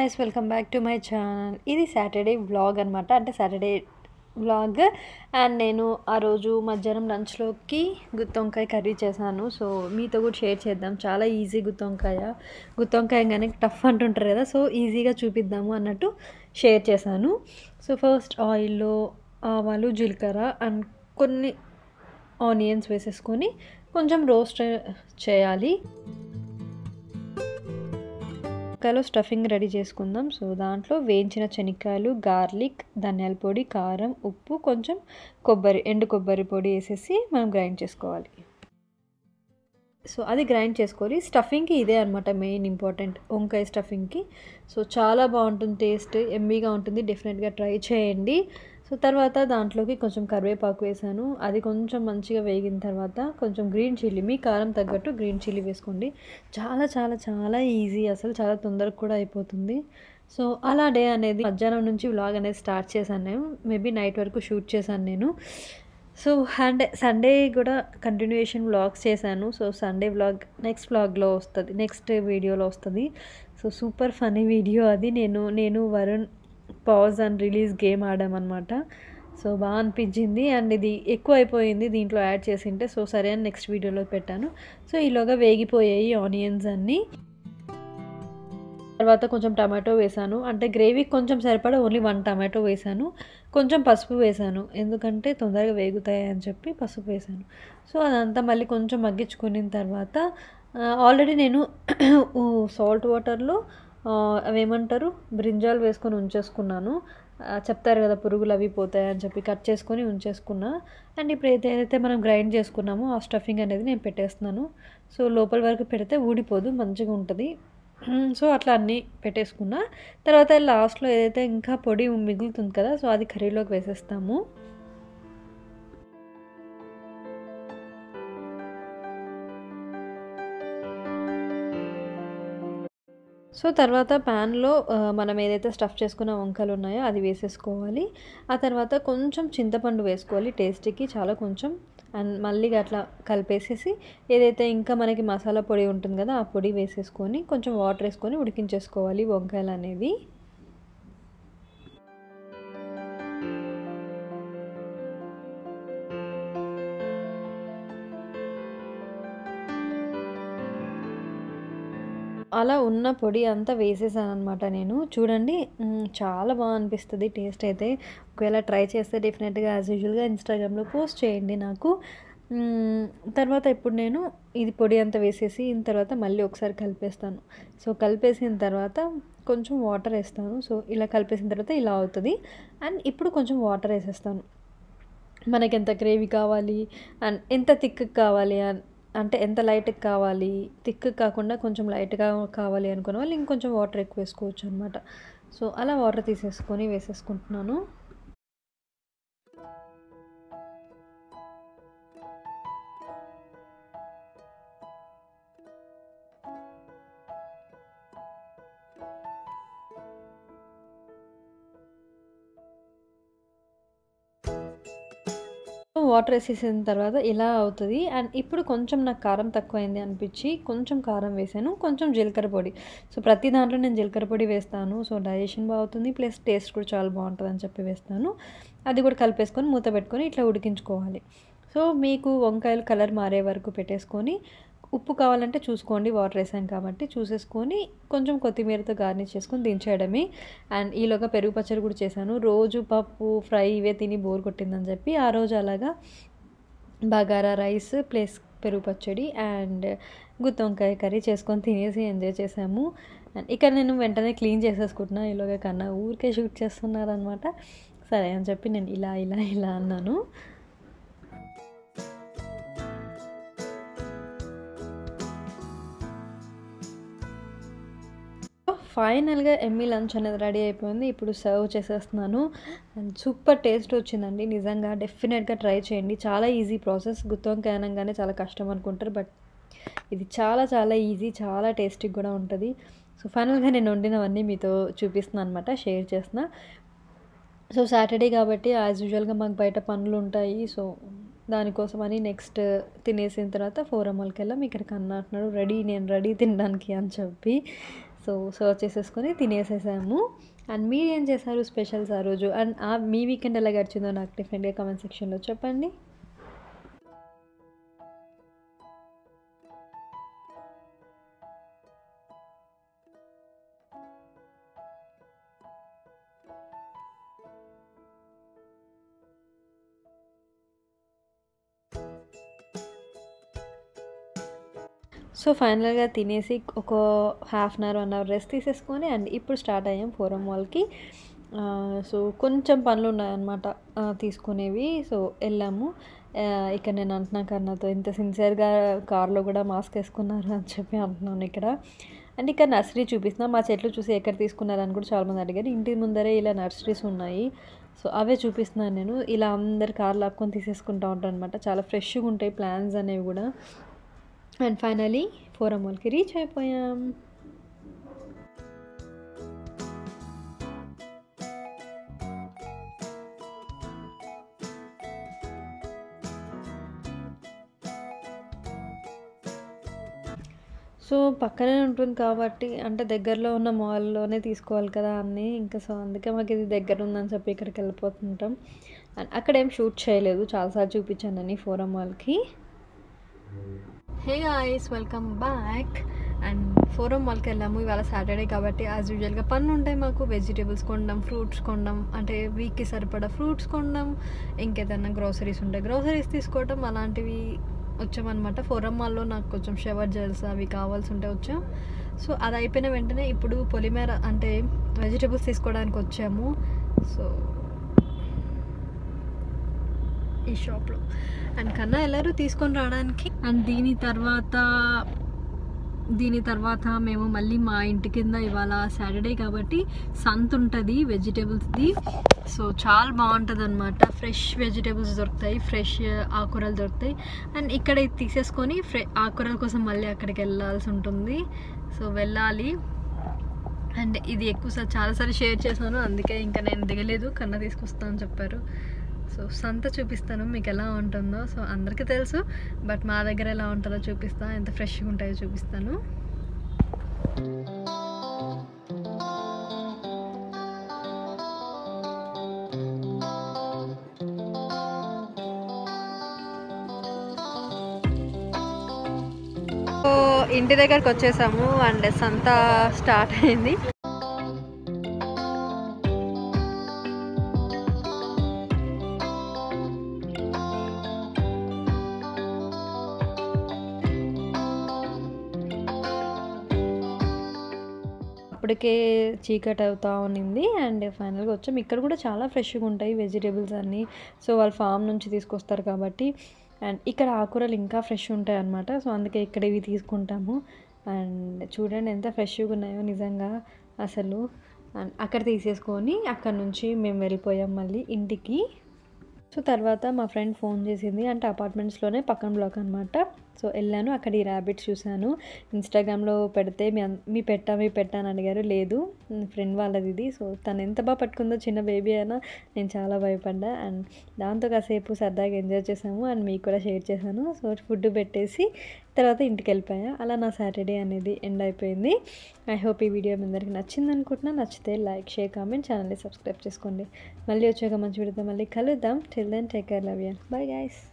guys welcome back to my channel ఇది Saturday vlog అనమాట అంటే సాటర్డే వ్లాగ్ అండ్ నేను ఆ రోజు మధ్యాహ్నం లంచ్లోకి గుత్తొంకాయ కర్రీ చేశాను సో మీతో కూడా షేర్ చేద్దాం చాలా ఈజీ గుత్తొంకాయ గుత్తొంకాయ కానీ టఫ్ అంటుంటారు కదా సో ఈజీగా చూపిద్దాము అన్నట్టు షేర్ చేశాను సో ఫస్ట్ ఆయిల్లో ఆవాలు జీలకర్ర అండ్ కొన్ని ఆనియన్స్ వేసేసుకొని కొంచెం రోస్ట్ చేయాలి ముక్కలో స్టఫింగ్ రెడీ చేసుకుందాం సో దాంట్లో వేయించిన శనక్కాయలు గార్లిక్ ధనియాల పొడి కారం ఉప్పు కొంచెం కొబ్బరి ఎండు కొబ్బరి పొడి వేసేసి మనం గ్రైండ్ చేసుకోవాలి సో అది గ్రైండ్ చేసుకోవాలి స్టఫింగ్కి ఇదే అనమాట మెయిన్ ఇంపార్టెంట్ వంకాయ స్టఫింగ్కి సో చాలా బాగుంటుంది టేస్ట్ ఎమ్మీగా ఉంటుంది డెఫినెట్గా ట్రై చేయండి సో తర్వాత దాంట్లోకి కొంచెం కరివేపాకు వేసాను అది కొంచెం మంచిగా వేగిన తర్వాత కొంచెం గ్రీన్ చిల్లీ మీ కారం తగ్గట్టు గ్రీన్ చిల్లీ వేసుకోండి చాలా చాలా చాలా ఈజీ అసలు చాలా తొందరగా కూడా అయిపోతుంది సో అలా డే అనేది మధ్యాహ్నం నుంచి వ్లాగ్ అనేది స్టార్ట్ చేశాను నేను మేబీ నైట్ వరకు షూట్ చేశాను నేను సో అండ్ సండే కూడా కంటిన్యూయేషన్ వ్లాగ్స్ చేశాను సో సండే వ్లాగ్ నెక్స్ట్ వ్లాగ్లో వస్తుంది నెక్స్ట్ వీడియోలో వస్తుంది సో సూపర్ ఫనీ వీడియో అది నేను నేను Varun pause and release game ఆడామన్నమాట సో బాగా అనిపించింది అండ్ ఇది ఎక్కువ అయిపోయింది దీంట్లో యాడ్ చేసింటే సో సరే అని నెక్స్ట్ వీడియోలో పెట్టాను సో ఈలోగా వేగిపోయాయి ఆనియన్స్ అన్నీ తర్వాత కొంచెం టమాటో వేసాను అంటే గ్రేవీకి కొంచెం సరిపడా ఓన్లీ వన్ టమాటో వేసాను కొంచెం పసుపు వేసాను ఎందుకంటే తొందరగా వేగుతాయి అని చెప్పి పసుపు వేసాను సో అదంతా మళ్ళీ కొంచెం మగ్గించుకున్న తర్వాత ఆల్రెడీ నేను సాల్ట్ వాటర్లో అవేమంటారు బ్రింజాలు వేసుకొని ఉంచేసుకున్నాను చెప్తారు కదా పురుగులు అవి పోతాయి అని చెప్పి కట్ చేసుకొని ఉంచేసుకున్నా అండ్ ఇప్పుడు ఏదైతే మనం గ్రైండ్ చేసుకున్నామో ఆ స్టఫింగ్ అనేది నేను పెట్టేస్తున్నాను సో లోపల వరకు పెడితే ఊడిపోదు మంచిగా ఉంటుంది సో అట్లా అన్నీ పెట్టేసుకున్నా తర్వాత లాస్ట్లో ఏదైతే ఇంకా పొడి మిగులుతుంది కదా సో అది కర్రీలోకి వేసేస్తాము సో తర్వాత ప్యాన్లో మనం ఏదైతే స్టఫ్ చేసుకున్న వంకలు ఉన్నాయో అది వేసేసుకోవాలి ఆ తర్వాత కొంచెం చింతపండు వేసుకోవాలి టేస్ట్కి చాలా కొంచెం అండ్ మళ్ళీ అట్లా కలిపేసేసి ఏదైతే ఇంకా మనకి మసాలా పొడి ఉంటుంది కదా ఆ పొడి వేసేసుకొని కొంచెం వాటర్ వేసుకొని ఉడికించేసుకోవాలి వంకాయలు అనేవి అలా ఉన్న పొడి అంతా వేసేసాను అనమాట నేను చూడండి చాలా బాగా అనిపిస్తుంది టేస్ట్ అయితే ఒకవేళ ట్రై చేస్తే డెఫినెట్గా యాజ్ యూజువల్గా ఇన్స్టాగ్రామ్లో పోస్ట్ చేయండి నాకు తర్వాత ఇప్పుడు నేను ఇది పొడి అంతా వేసేసి తర్వాత మళ్ళీ ఒకసారి కలిపేస్తాను సో కలిపేసిన తర్వాత కొంచెం వాటర్ వేస్తాను సో ఇలా కలిపేసిన తర్వాత ఇలా అవుతుంది అండ్ ఇప్పుడు కొంచెం వాటర్ వేసేస్తాను మనకి ఎంత గ్రేవీ కావాలి అండ్ ఎంత థిక్ కావాలి అంటే ఎంత లైట్గా కావాలి థిక్ కాకుండా కొంచెం లైట్గా కావాలి అనుకున్న వాళ్ళు ఇంకొంచెం వాటర్ ఎక్కువ వేసుకోవచ్చు అనమాట సో అలా వాటర్ తీసేసుకొని వేసేసుకుంటున్నాను వాటర్ వేసేసిన తర్వాత ఇలా అవుతుంది అండ్ ఇప్పుడు కొంచెం నాకు కారం తక్కువైంది అనిపించి కొంచెం కారం వేసాను కొంచెం జీలకర్ర పొడి సో ప్రతి దాంట్లో నేను జీలకర్ర పొడి వేస్తాను సో డైజెషన్ బాగుంటుంది ప్లస్ టేస్ట్ కూడా చాలా బాగుంటుంది అని చెప్పి వేస్తాను అది కూడా కలిపేసుకొని మూత పెట్టుకొని ఇట్లా ఉడికించుకోవాలి సో మీకు వంకాయలు కలర్ మారే వరకు పెట్టేసుకొని ఉప్పు కావాలంటే చూసుకోండి వాటర్ వేసాం కాబట్టి చూసేసుకొని కొంచెం కొత్తిమీరతో గార్నిష్ చేసుకొని దించేయడమే అండ్ ఈలోగా పెరుగు పచ్చడి కూడా చేశాను రోజు పప్పు ఫ్రై ఇవే తిని బోర్ కొట్టిందని చెప్పి ఆ రోజు అలాగా బగారా రైస్ ప్లస్ పెరుగు పచ్చడి అండ్ గుత్తొంకాయ కర్రీ చేసుకొని తినేసి ఎంజాయ్ చేసాము అండ్ ఇక్కడ నేను వెంటనే క్లీన్ చేసేసుకుంటున్నా ఈలోగా కన్నా ఊరికే షూట్ చేస్తున్నారనమాట సరే అని చెప్పి నేను ఇలా ఇలా ఇలా అన్నాను ఫైనల్గా ఎమ్మీ లంచ్ అనేది రెడీ అయిపోయింది ఇప్పుడు సర్వ్ చేసేస్తున్నాను అండ్ సూపర్ టేస్ట్ వచ్చిందండి నిజంగా డెఫినెట్గా ట్రై చేయండి చాలా ఈజీ ప్రాసెస్ గుత్తొంకాయ అనగానే చాలా కష్టం అనుకుంటారు బట్ ఇది చాలా చాలా ఈజీ చాలా టేస్టీ కూడా ఉంటుంది సో ఫైనల్గా నేను వండినవన్నీ మీతో చూపిస్తున్నాను అనమాట షేర్ చేస్తున్నా సో సాటర్డే కాబట్టి యాజ్ యూజువల్గా మాకు బయట పనులు ఉంటాయి సో దానికోసమని నెక్స్ట్ తినేసిన తర్వాత ఫోర్ అమ్మలకెళ్ళాం ఇక్కడికి అన్న అంటున్నాడు రెడీ నేను రెడీ తినడానికి అని చెప్పి సో సర్వ్ చేసేసుకొని తినేసేసాము అండ్ మీరు ఏం చేశారు స్పెషల్స్ ఆ రోజు అండ్ ఆ మీ వీకెండ్ ఎలా గడిచిందో నాకు డెఫినెట్గా కామెంట్ సెక్షన్లో చెప్పండి సో ఫైనల్గా తినేసి ఒక half an hour one hour rest తీసేసుకొని అండ్ ఇప్పుడు స్టార్ట్ అయ్యాం ఫోరం మాల్కి సో కొంచెం పనులు ఉన్నాయన్నమాట ఆ, తీసుకునేవి సో వెళ్ళాము ఆ, ఇక్కడ నేను అంటున్నా కన్నాతో ఇంత సిన్సియర్గా కార్లో కూడా మాస్క్ వేసుకున్నారు అని చెప్పి అంటున్నాను ఇక్కడ అండ్ ఇక్కడ నర్సరీ చూపిస్తున్నా మా చెట్లు చూసి ఎక్కడ తీసుకున్నారని కూడా చాలామంది అడిగారు ఇంటి ముందరే ఇలా నర్సరీస్ ఉన్నాయి సో అవే చూపిస్తున్నాను నేను ఇలా అందరు కార్లు లాక్కొని తీసేసుకుంటూ ఉంటారు అనమాట చాలా ఫ్రెష్గా ఉంటాయి ప్లాన్స్ అనేవి కూడా అండ్ ఫైనలీ ఫోరం మాల్కి రీచ్ అయిపోయాం సో పక్కనే ఉంటుంది కాబట్టి అంటే దగ్గరలో ఉన్న మాల్లోనే తీసుకోవాలి కదా అన్నీ ఇంకా సో అందుకే మాకు ఇది దగ్గర ఉందని చెప్పి ఇక్కడికి వెళ్ళిపోతుంటాం అండ్ అక్కడ ఏం షూట్ చేయలేదు చాలాసార్లు చూపించానని ఫోరం మాల్కి hey guys welcome back and Forum మాల్కి వెళ్ళాము ఇవాళ సాటర్డే కాబట్టి యాజ్ యూజువల్గా పన్ను ఉంటాయి మాకు వెజిటేబుల్స్ కొనడం ఫ్రూట్స్ కొనడం అంటే వీక్కి సరిపడా ఫ్రూట్స్ కొనడం ఇంకేదన్నా గ్రోసరీస్ ఉంటాయి గ్రోసరీస్ తీసుకోవడం అలాంటివి వచ్చామన్నమాట ఫోరం మాల్లో నాకు కొంచెం షవర్ జెల్స్ అవి కావాల్సి ఉంటే వచ్చాం సో అది అయిపోయిన వెంటనే ఇప్పుడు పొలిమేర అంటే వెజిటేబుల్స్ తీసుకోవడానికి వచ్చాము సో ఈ షాప్లో అండ్ కన్నా వెళ్ళారు తీసుకొని రావడానికి అండ్ దీని తర్వాత దీని తర్వాత మేము మళ్ళీ మా ఇంటి కింద ఇవాళ సాటర్డే కాబట్టి సంత ఉంటుంది వెజిటేబుల్స్ది సో చాలా బాగుంటుంది అనమాట ఫ్రెష్ వెజిటేబుల్స్ దొరుకుతాయి ఫ్రెష్ ఆకుకూరలు దొరుకుతాయి అండ్ ఇక్కడ ఇది తీసేసుకొని ఫ్రె ఆకుకూరల కోసం మళ్ళీ అక్కడికి వెళ్ళాల్సి ఉంటుంది సో వెళ్ళాలి అండ్ ఇది ఎక్కువ చాలాసార్లు షేర్ చేశాను అందుకే ఇంకా నేను దిగలేదు కన్నా తీసుకొస్తా అని చెప్పారు సో సంత చూపిస్తాను మీకు ఎలా ఉంటుందో సో అందరికీ తెలుసు బట్ మా దగ్గర ఎలా ఉంటుందో చూపిస్తా ఎంత ఫ్రెష్గా ఉంటాయో చూపిస్తాను సో ఇంటి దగ్గరకు వచ్చేసాము అండ్ సంత స్టార్ట్ అయింది అప్పటికే చీకటి అవుతా ఉన్నింది అండ్ ఫైనల్గా వచ్చాం ఇక్కడ కూడా చాలా ఫ్రెష్గా ఉంటాయి వెజిటేబుల్స్ అన్నీ సో వాళ్ళు ఫామ్ నుంచి తీసుకొస్తారు కాబట్టి అండ్ ఇక్కడ ఆకుకూరలు ఇంకా ఫ్రెష్ ఉంటాయి అన్నమాట సో అందుకే ఇక్కడ ఇవి తీసుకుంటాము అండ్ చూడండి ఎంత ఫ్రెష్గా ఉన్నాయో నిజంగా అసలు అండ్ అక్కడ తీసేసుకొని అక్కడ నుంచి మేము వెళ్ళిపోయాం మళ్ళీ ఇంటికి సో తర్వాత మా ఫ్రెండ్ ఫోన్ చేసింది అంటే అపార్ట్మెంట్స్లోనే పక్కన బ్లాక్ అనమాట సో వెళ్ళాను అక్కడ ఈ ర్యాబిట్స్ చూశాను ఇన్స్టాగ్రామ్లో పెడితే మీ అన్- మీ పెట్టా మీ పెట్టా అని అడిగారు లేదు ఫ్రెండ్ వాళ్ళది ఇది సో తను ఎంత బాగా పట్టుకుందో చిన్న బేబీ అయినా నేను చాలా భయపడ్డా అండ్ దాంతో కాసేపు సరదాగా ఎంజాయ్ చేసాము అండ్ మీకు కూడా షేర్ చేశాను సో ఫుడ్ పెట్టేసి తర్వాత ఇంటికి వెళ్ళిపోయా అలా నా సాటర్డే అనేది ఎండ్ అయిపోయింది ఐ హోప్ ఈ వీడియో మీ అందరికి నచ్చింది అనుకుంటున్నా నచ్చితే లైక్ షేర్ కామెంట్ ఛానల్ని సబ్స్క్రైబ్ చేసుకోండి మళ్ళీ వచ్చాక మంచి వీడియోతో మళ్ళీ కలుద్దాం till then take care love you bye guys